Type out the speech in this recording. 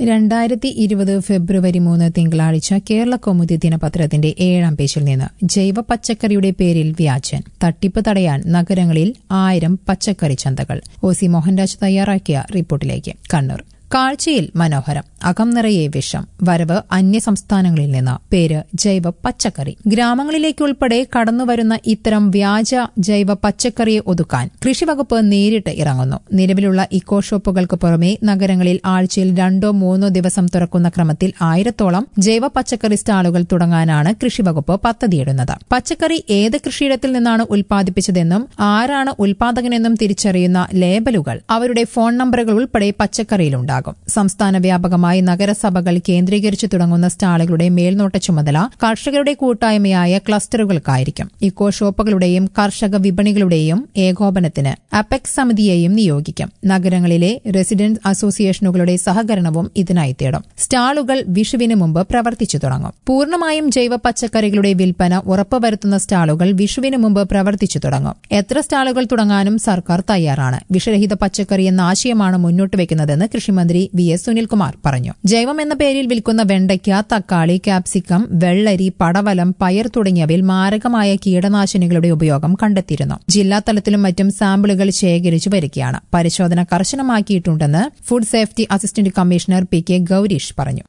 രണ്ടായിരത്തി ഇരുപത് ഫെബ്രുവരി മൂന്ന് തിങ്കളാഴ്ച കേരള കൗമുദി ദിനപത്രത്തിന്റെ ഏഴാം പേജിൽ നിന്ന് ജൈവ പച്ചക്കറിയുടെ പേരിൽ വ്യാജൻ തട്ടിപ്പ് തടയാൻ നഗരങ്ങളിൽ ആയിരം പച്ചക്കറി ചന്തകൾ ഒ സി മോഹൻരാജ് തയ്യാറാക്കിയ റിപ്പോർട്ടിലേക്ക് കണ്ണൂർ കാഴ്ചയിൽ മനോഹരം അകം നിറയെ വിഷം വരവ് അന്യസംസ്ഥാനങ്ങളിൽ നിന്ന് പേര് ജൈവ പച്ചക്കറി ഗ്രാമങ്ങളിലേക്കുൾപ്പെടെ കടന്നുവരുന്ന ഇത്തരം വ്യാജ ജൈവ പച്ചക്കറിയെ ഒതുക്കാൻ കൃഷിവകുപ്പ് നേരിട്ട് ഇറങ്ങുന്നു നിലവിലുള്ള ഇക്കോ ഷോപ്പുകൾക്ക് പുറമെ നഗരങ്ങളിൽ ആഴ്ചയിൽ രണ്ടോ മൂന്നോ ദിവസം തുറക്കുന്ന ക്രമത്തിൽ ആയിരത്തോളം ജൈവ പച്ചക്കറി സ്റ്റാളുകൾ തുടങ്ങാനാണ് കൃഷിവകുപ്പ് പദ്ധതിയിടുന്നത് പച്ചക്കറി ഏത് കൃഷിയിടത്തിൽ നിന്നാണ് ഉൽപ്പാദിപ്പിച്ചതെന്നും ആരാണ് ഉൽപാദകനെന്നും തിരിച്ചറിയുന്ന ലേബലുകൾ അവരുടെ ഫോൺ നമ്പറുകൾ ഉൾപ്പെടെ പച്ചക്കറിയിലുണ്ടാകും സംസ്ഥാന വ്യാപകമായി നഗരസഭകൾ കേന്ദ്രീകരിച്ചു തുടങ്ങുന്ന സ്റ്റാളുകളുടെ മേൽനോട്ട ചുമതല കർഷകരുടെ കൂട്ടായ്മയായ ക്ലസ്റ്ററുകൾക്കായിരിക്കും ഇക്കോ ഷോപ്പുകളുടെയും കർഷക വിപണികളുടെയും ഏകോപനത്തിന് അപെക്സ് സമിതിയെയും നിയോഗിക്കും നഗരങ്ങളിലെ റെസിഡൻസ് അസോസിയേഷനുകളുടെ സഹകരണവും ഇതിനായി തേടും സ്റ്റാളുകൾ വിഷുവിന് മുമ്പ് പ്രവർത്തിച്ചു തുടങ്ങും പൂർണ്ണമായും ജൈവ പച്ചക്കറികളുടെ വിൽപ്പന ഉറപ്പുവരുത്തുന്ന സ്റ്റാളുകൾ വിഷുവിന് മുമ്പ് പ്രവർത്തിച്ചു തുടങ്ങും എത്ര സ്റ്റാളുകൾ തുടങ്ങാനും സർക്കാർ തയ്യാറാണ് വിഷരഹിത പച്ചക്കറി എന്ന ആശയമാണ് മുന്നോട്ട് വയ്ക്കുന്നതെന്ന് കൃഷിമന്ത്രി വി എസ് സുനിൽകുമാർ പറഞ്ഞു ജൈവം എന്ന പേരിൽ വിൽക്കുന്ന വെണ്ടയ്ക്ക തക്കാളി ക്യാപ്സിക്കം വെള്ളരി പടവലം പയർ തുടങ്ങിയവയിൽ മാരകമായ കീടനാശിനികളുടെ ഉപയോഗം കണ്ടെത്തിയിരുന്നു ജില്ലാതലത്തിലും മറ്റും സാമ്പിളുകൾ ശേഖരിച്ചു വരികയാണ് പരിശോധന കർശനമാക്കിയിട്ടുണ്ടെന്ന് food safety assistant commissioner P K Gowreesh പറഞ്ഞു